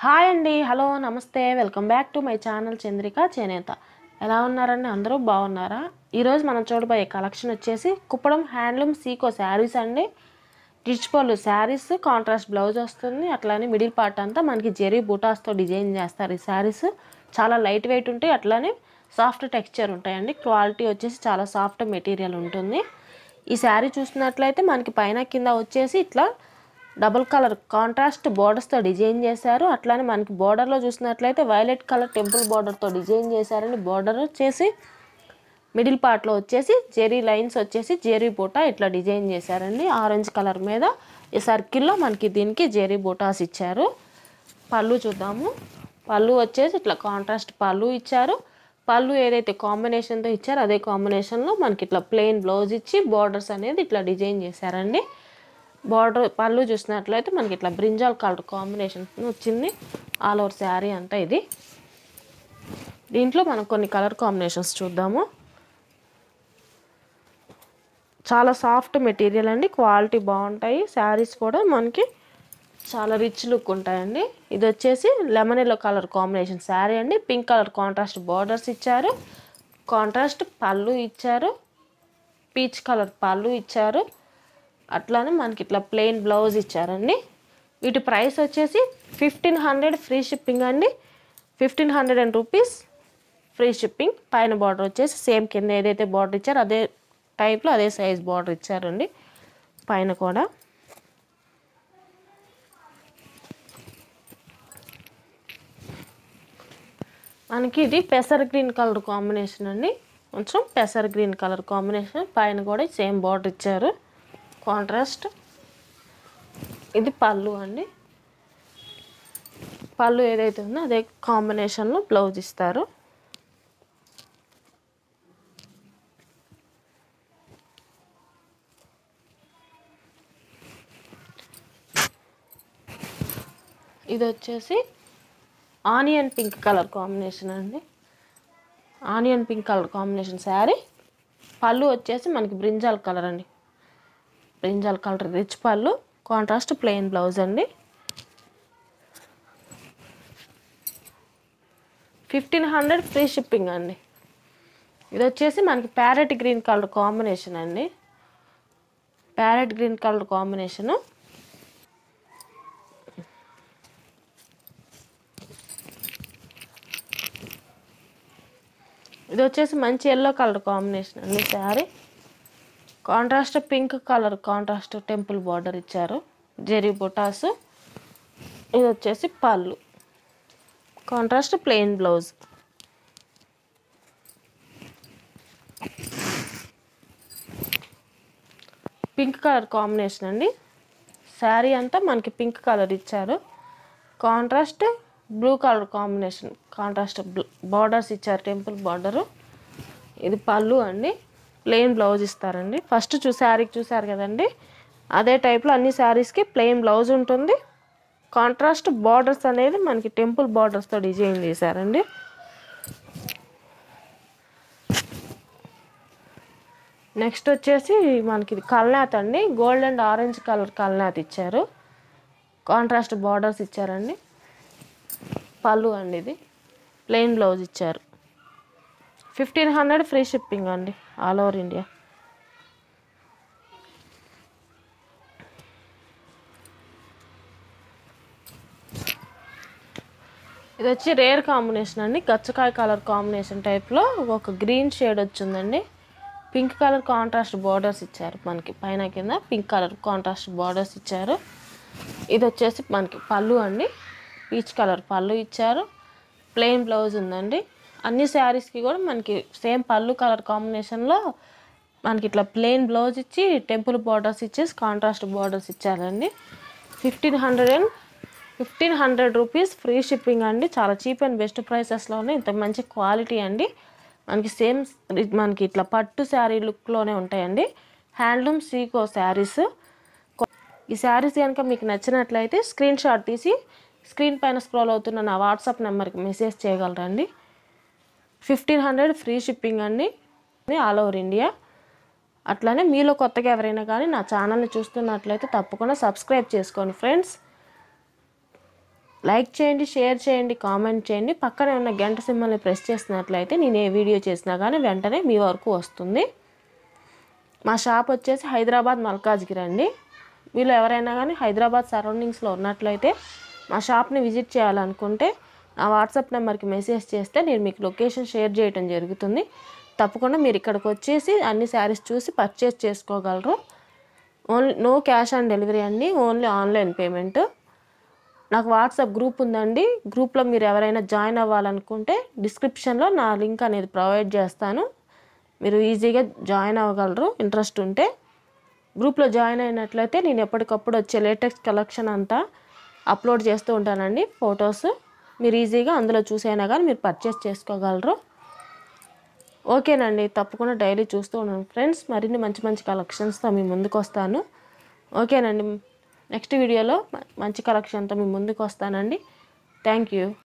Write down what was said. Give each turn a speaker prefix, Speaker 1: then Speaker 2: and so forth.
Speaker 1: hi అండి hello నమస్తే welcome back to my channel Chandrika చేనేత ఎలా ఉన్నారండి అందరూ బాగున్నారా ఈరోజు మనం చూడబోయే కలెక్షన్ వచ్చేసి కుప్పడం హ్యాండ్లూమ్ సీకో శారీస్ అండి రిచ్ పళ్ళు శారీస్ కాంట్రాస్ట్ బ్లౌజ్ వస్తుంది అట్లానే మిడిల్ పార్ట్ అంతా మనకి జెరీ బూటాస్తో డిజైన్ చేస్తారు ఈ శారీస్ చాలా లైట్ వెయిట్ ఉంటాయి అట్లానే సాఫ్ట్ టెక్స్చర్ ఉంటాయండి క్వాలిటీ వచ్చేసి చాలా సాఫ్ట్ మెటీరియల్ ఉంటుంది ఈ శారీ చూసినట్లయితే మనకి పైన కింద వచ్చేసి ఇట్లా డబుల్ కలర్ కాంట్రాస్ట్ బోర్డర్స్తో డిజైన్ చేశారు అట్లానే మనకి బోర్డర్లో చూసినట్లయితే వైలెట్ కలర్ టెంపుల్ బోర్డర్తో డిజైన్ చేశారండి బోర్డర్ వచ్చేసి మిడిల్ పార్ట్లో వచ్చేసి జెరీ లైన్స్ వచ్చేసి జెరీ బూటా ఇట్లా డిజైన్ చేశారండి ఆరెంజ్ కలర్ మీద ఈ సర్కిల్లో మనకి దీనికి జెరీ బూటాస్ ఇచ్చారు పళ్ళు చూద్దాము పళ్ళు వచ్చేసి ఇట్లా కాంట్రాస్ట్ పళ్ళు ఇచ్చారు పళ్ళు ఏదైతే కాంబినేషన్తో ఇచ్చారో అదే కాంబినేషన్లో మనకి ఇట్లా ప్లెయిన్ బ్లౌజ్ ఇచ్చి బార్డర్స్ అనేది ఇట్లా డిజైన్ చేశారండి బార్డర్ పళ్ళు చూసినట్లయితే మనకి ఇట్లా బ్రింజాల్ కలర్ కాంబినేషన్ వచ్చింది ఆల్ ఓవర్ శారీ అంతా ఇది దీంట్లో మనం కొన్ని కలర్ కాంబినేషన్స్ చూద్దాము చాలా సాఫ్ట్ మెటీరియల్ అండి క్వాలిటీ బాగుంటాయి శారీస్ కూడా మనకి చాలా రిచ్ లుక్ ఉంటాయండి ఇది వచ్చేసి lemon yellow colour combination sari అండి పింక్ కలర్ కాంట్రాస్ట్ బార్డర్స్ ఇచ్చారు కాంట్రాస్ట్ పళ్ళు ఇచ్చారు పీచ్ కలర్ పళ్ళు ఇచ్చారు అట్లానే మనకి ఇట్లా ప్లెయిన్ బ్లౌజ్ ఇచ్చారండి వీటి ప్రైస్ వచ్చేసి ఫిఫ్టీన్ హండ్రెడ్ ఫ్రీ షిప్పింగ్ అండి fifteen hundred and rupees free shipping పైన బార్డర్ వచ్చేసి సేమ్ కింద ఏదైతే బార్డర్ ఇచ్చారో అదే టైప్లో అదే సైజ్ బార్డర్ ఇచ్చారండి పైన కూడా మనకి ఇది పెసర్ గ్రీన్ కలర్ కాంబినేషన్ అండి కొంచెం పెసర్ గ్రీన్ కలర్ కాంబినేషన్ పైన కూడా సేమ్ బార్డర్ ఇచ్చారు కాంట్రాస్ట్ ఇది పళ్ళు అండి పళ్ళు ఏదైతే ఉందో అదే కాంబినేషన్లో బ్లౌజ్ ఇస్తారు ఇది వచ్చేసి ఆనియన్ పింక్ కలర్ కాంబినేషన్ అండి onion pink colour combination sari పళ్ళు వచ్చేసి మనకి బ్రింజాల్ కలర్ అండి బ్రింజాల్ కలర్ రిచ్ పళ్ళు కాంట్రాస్ట్ ప్లెయిన్ బ్లౌజ్ అండి ఫిఫ్టీన్ హండ్రెడ్ ఫ్రీ షిప్పింగ్ అండి ఇది వచ్చేసి మనకి ప్యారెట్ గ్రీన్ కలర్ కాంబినేషన్ అండి ప్యారెట్ గ్రీన్ కలర్ కాంబినేషను ఇది వచ్చేసి మంచి ఎల్లో కలర్ కాంబినేషన్ అండి sari contrast pink colour contrast temple border ఇచ్చారు జెరీ బొటాస్ ఇది వచ్చేసి పళ్ళు contrast plain blouse pink colour combination అండి శారీ అంతా మనకి పింక్ కలర్ ఇచ్చారు contrast blue colour combination contrast borders ఇచ్చారు టెంపుల్ బార్డరు ఇది పళ్ళు అండి ప్లెయిన్ బ్లౌజ్ ఇస్తారండి ఫస్ట్ చూ శారీకి చూసారు కదండి అదే టైప్లో అన్ని శారీస్కి ప్లెయిన్ బ్లౌజ్ ఉంటుంది కాంట్రాస్ట్ బార్డర్స్ అనేది మనకి టెంపుల్ బార్డర్స్తో డిజైన్ చేశారండి నెక్స్ట్ వచ్చేసి మనకి ఇది కల్నాథ్ అండి గోల్డ్ అండ్ ఆరెంజ్ కలర్ కల్నాథ్ ఇచ్చారు కాంట్రాస్ట్ బార్డర్స్ ఇచ్చారండి పళ్ళు అండి ఇది ప్లెయిన్ బ్లౌజ్ ఇచ్చారు ఫిఫ్టీన్ హండ్రెడ్ ఫ్రీ షిప్పింగ్ అండి ఆల్ ఓవర్ ఇండియా ఇది వచ్చి రేర్ కాంబినేషన్ అండి గచ్చకాయ కలర్ కాంబినేషన్ టైప్లో ఒక గ్రీన్ షేడ్ వచ్చిందండి పింక్ కలర్ కాంట్రాస్ట్ బార్డర్స్ ఇచ్చారు మనకి పైన కింద పింక్ కలర్ కాంట్రాస్ట్ బార్డర్స్ ఇచ్చారు ఇది వచ్చేసి మనకి పళ్ళు అండి పీచ్ కలర్ పళ్ళు ఇచ్చారు ప్లెయిన్ బ్లౌజ్ ఉందండి అన్ని శారీస్కి కూడా మనకి సేమ్ పళ్ళు కలర్ కాంబినేషన్లో మనకి ఇట్లా ప్లెయిన్ బ్లౌజ్ ఇచ్చి టెంపుల్ బార్డర్స్ ఇచ్చేసి కాంట్రాస్ట్ బార్డర్స్ ఇచ్చారండి fifteen hundred and fifteen hundred rupees free shipping అండి చాలా చీప్ అండ్ బెస్ట్ ప్రైసెస్లోనే ఇంత మంచి క్వాలిటీ అండి మనకి సేమ్ మనకి ఇట్లా పట్టు శారీ లుక్లోనే ఉంటాయండి హ్యాండ్లూమ్ సీకో శారీస్ ఈ శారీస్ కనుక మీకు నచ్చినట్లయితే స్క్రీన్ షాట్ తీసి స్క్రీన్ పైన స్క్రోల్ అవుతున్న నా వాట్సాప్ నెంబర్కి మెసేజ్ చేయగలరండి ఫిఫ్టీన్ హండ్రెడ్ ఫ్రీ షిప్పింగ్ అండి ఆల్ ఓవర్ ఇండియా అట్లానే మీలో కొత్తగా ఎవరైనా కానీ నా ఛానల్ని చూస్తున్నట్లయితే తప్పకుండా సబ్స్క్రైబ్ చేసుకోండి ఫ్రెండ్స్ లైక్ చేయండి షేర్ చేయండి కామెంట్ చేయండి పక్కనే ఉన్న గంట సింబల్ని ప్రెస్ చేసినట్లయితే నేను ఏ వీడియో చేసినా కానీ వెంటనే మీ వరకు వస్తుంది మా షాప్ వచ్చేసి హైదరాబాద్ మల్కాజ్గిరి అండి వీళ్ళు ఎవరైనా కానీ హైదరాబాద్ సరౌండింగ్స్లో ఉన్నట్లయితే మా షాప్ని విజిట్ చేయాలనుకుంటే నా వాట్సాప్ నెంబర్కి మెసేజ్ చేస్తే నేను మీకు లొకేషన్ షేర్ చేయడం జరుగుతుంది తప్పకుండా మీరు ఇక్కడికి వచ్చేసి అన్ని శారీస్ చూసి పర్చేస్ చేసుకోగలరు only no cash on delivery అండి ఓన్లీ ఆన్లైన్ పేమెంట్ నాకు వాట్సాప్ గ్రూప్ ఉందండి గ్రూప్లో మీరు ఎవరైనా జాయిన్ అవ్వాలనుకుంటే డిస్క్రిప్షన్లో నా లింక్ అనేది ప్రొవైడ్ చేస్తాను మీరు ఈజీగా జాయిన్ అవ్వగలరు ఇంట్రెస్ట్ ఉంటే గ్రూప్లో జాయిన్ అయినట్లయితే నేను ఎప్పటికప్పుడు వచ్చే లేటెస్ట్ కలెక్షన్ అంతా అప్లోడ్ చేస్తూ ఉంటానండి ఫొటోస్ మీరు ఈజీగా అందులో చూసైనా కానీ మీరు పర్చేస్ చేసుకోగలరు ఓకేనండి తప్పకుండా డైలీ చూస్తూ ఉన్నాను ఫ్రెండ్స్ మరిన్ని మంచి మంచి కలెక్షన్స్తో మీ ముందుకు వస్తాను ఓకేనండి నెక్స్ట్ వీడియోలో మ- మంచి కలెక్షన్తో మీ ముందుకు వస్తానండి థ్యాంక్ యూ